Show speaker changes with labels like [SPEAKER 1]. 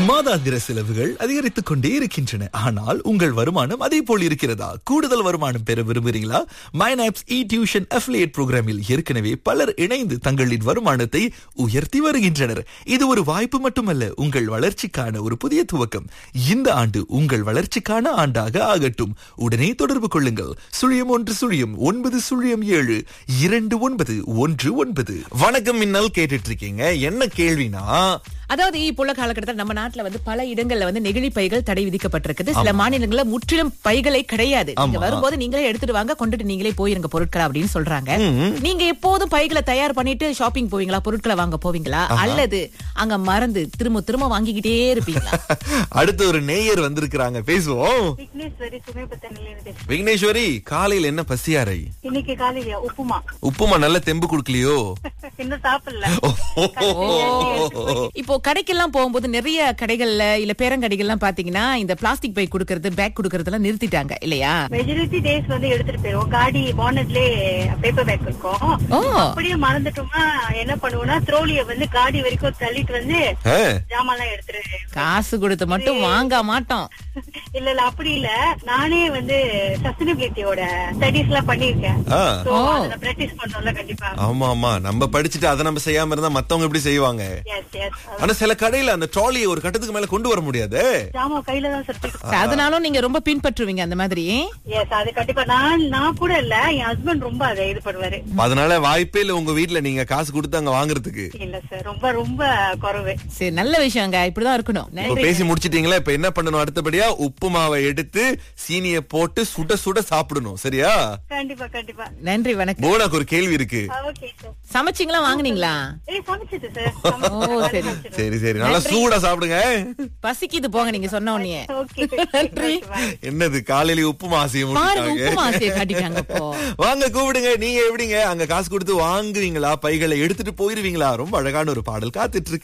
[SPEAKER 1] மாதாந்திர செலவுகள் அதிகரித்துக் கொண்டே இருக்கின்றன ஆனால் உங்கள் வருமானம் அதே போல் இருக்கிறதா கூடுதல் வருமானம் பெற விரும்புகிறீங்களா மைனாப்ஸ் இ டியூஷன் அஃபிலியேட் புரோகிராமில் ஏற்கனவே பலர் இணைந்து தங்களின் வருமானத்தை உயர்த்தி வருகின்றனர் இது ஒரு வாய்ப்பு மட்டுமல்ல உங்கள் வளர்ச்சிக்கான ஒரு புதிய துவக்கம் இந்த ஆண்டு உங்கள் வளர்ச்சிக்கான ஆண்டாக ஆகட்டும் உடனே தொடர்பு கொள்ளுங்கள் சுழியம் ஒன்று சுழியம் ஒன்பது சுழியம் ஏழு இரண்டு ஒன்பது ஒன்று ஒன்பது வணக்கம் மின்னல் கேட்டுட்டு இருக்கீங்க என்ன கேள்வினா
[SPEAKER 2] அதாவது இப்போ உள்ள காலகட்டத்தில் நம்ம நாட்டுல வந்து பல இடங்கள்ல வந்து நெகிழி பைகள் தடை விதிக்கப்பட்டிருக்குது சில மாநிலங்கள்ல முற்றிலும் பைகளை கிடையாது நீங்க
[SPEAKER 1] ஆமா.
[SPEAKER 2] வரும்போது நீங்களே எடுத்துட்டு வாங்க கொண்டுட்டு நீங்களே போயிருங்க பொருட்களை அப்படின்னு சொல்றாங்க நீங்க எப்போதும் பைகளை தயார் பண்ணிட்டு ஷாப்பிங் போவீங்களா பொருட்களை வாங்க போவீங்களா அல்லது அங்க மறந்து திரும்ப திரும்ப வாங்கிக்கிட்டே இருப்பீங்களா
[SPEAKER 1] அடுத்து ஒரு நேயர் வந்திருக்கிறாங்க பேசுவோம்
[SPEAKER 3] விக்னேஸ்வரி சுமைபத்தனில இருந்து
[SPEAKER 1] விக்னேஸ்வரி காலையில என்ன பசியாரை
[SPEAKER 3] இன்னைக்கு காலையில உப்புமா
[SPEAKER 1] உப்புமா நல்ல தெம்பு குடுக்கலையோ
[SPEAKER 3] இன்னும் சாப்பிடல
[SPEAKER 2] இப்போ கடைக்கெல்லாம் போகும்போது நிறைய கடைகள்ல இல்ல பேரங்கடைகள்லாம் பாத்தீங்கன்னா இந்த பிளாஸ்டிக் பை கொடுக்கறது பேக் கொடுக்கறது எல்லாம் நிறுத்திட்டாங்க இல்லையா
[SPEAKER 3] மெஜாரிட்டி டேஸ் வந்து எடுத்துட்டு போயிருவோம் காடி பானட்லயே பேப்பர் பேக் இருக்கும்
[SPEAKER 2] ஓ
[SPEAKER 3] அப்படியே மறந்துட்டோமா என்ன பண்ணுவோம்னா த்ரோலிய வந்து காடி வரைக்கும் தள்ளிட்டு வந்து
[SPEAKER 1] ஆ,
[SPEAKER 3] ஜாமான்லாம் எடுத்துட்டு
[SPEAKER 2] காசு கொடுத்து மட்டும் வாங்க மாட்டோம்
[SPEAKER 3] இல்ல இல்ல அப்படி இல்ல நானே வந்து சஸ்டைனபிலிட்டியோட ஸ்டடிஸ் எல்லாம் பண்ணிருக்கேன்
[SPEAKER 1] ஆ.
[SPEAKER 3] So,
[SPEAKER 2] ஓ.
[SPEAKER 3] அதுல பிராக்டிஸ் பண்றோம்ல கண்டிப்பா
[SPEAKER 1] ஆமா ஆமா நம்ம படிச்சுட்டு அதை நம்ம செய்யாம இருந்தா மத்தவங்க எப்படி செய்வாங்க
[SPEAKER 3] எஸ் எஸ்
[SPEAKER 1] ஆனா சில கடையில அந்த ட்ராலியை ஒரு கட்டத்துக்கு மேல கொண்டு வர முடியாது
[SPEAKER 3] ஜாமான் கையில தான் சுத்தி
[SPEAKER 2] அதனாலும் நீங்க ரொம்ப பின்பற்றுவீங்க அந்த மாதிரி
[SPEAKER 3] எஸ் அது கண்டிப்பா நான் நான் கூட இல்ல என் ஹஸ்பண்ட் ரொம்ப அதை இது பண்ணுவாரு
[SPEAKER 1] அதனால வாய்ப்பே இல்ல உங்க வீட்ல நீங்க காசு கொடுத்து அங்க வாங்குறதுக்கு
[SPEAKER 3] இல்ல சார் ரொம்ப ரொம்ப குறைவு
[SPEAKER 2] சரி நல்ல விஷயங்க இப்படிதான் இருக்கணும்
[SPEAKER 1] இப்ப
[SPEAKER 2] நன்றி
[SPEAKER 1] பேசி முடிச்சிட்டீங்களா இப்ப என்ன பண்ணணும் அடுத்தபடியா உப்பு மாவை எடுத்து சீனிய போட்டு சுட சுட சாப்பிடணும் சரியா
[SPEAKER 3] கண்டிப்பா கண்டிப்பா
[SPEAKER 2] நன்றி வணக்கம்
[SPEAKER 1] போனாக்கு ஒரு கேள்வி இருக்கு
[SPEAKER 3] ஓகே சார்
[SPEAKER 2] சமைச்சிங்களா வாங்குனீங்களா
[SPEAKER 3] ஏய் சமைச்சது சார்
[SPEAKER 2] ஓ சரி
[SPEAKER 1] சரி சரி நல்லா சூடா சாப்பிடுங்க
[SPEAKER 2] பசிக்குது போங்க நீங்க சொன்ன உடனே
[SPEAKER 3] ஓகே
[SPEAKER 2] நன்றி
[SPEAKER 1] என்னது காலையில உப்பு மாசிய
[SPEAKER 2] பாருங்க உப்பு
[SPEAKER 1] முடிச்சிட்டாங்க
[SPEAKER 2] மாசையை காட்டிட்டாங்க இப்போ
[SPEAKER 1] வாங்க கூப்பிடுங்க நீங்க எப்படிங்க அங்க காசு கொடுத்து வாங்குவீங்களா பைகளை எடுத்துட்டு போயிருவீங்களா ரொம்ப அழகான ஒரு பாடல் காத்துட்டு இருக்கு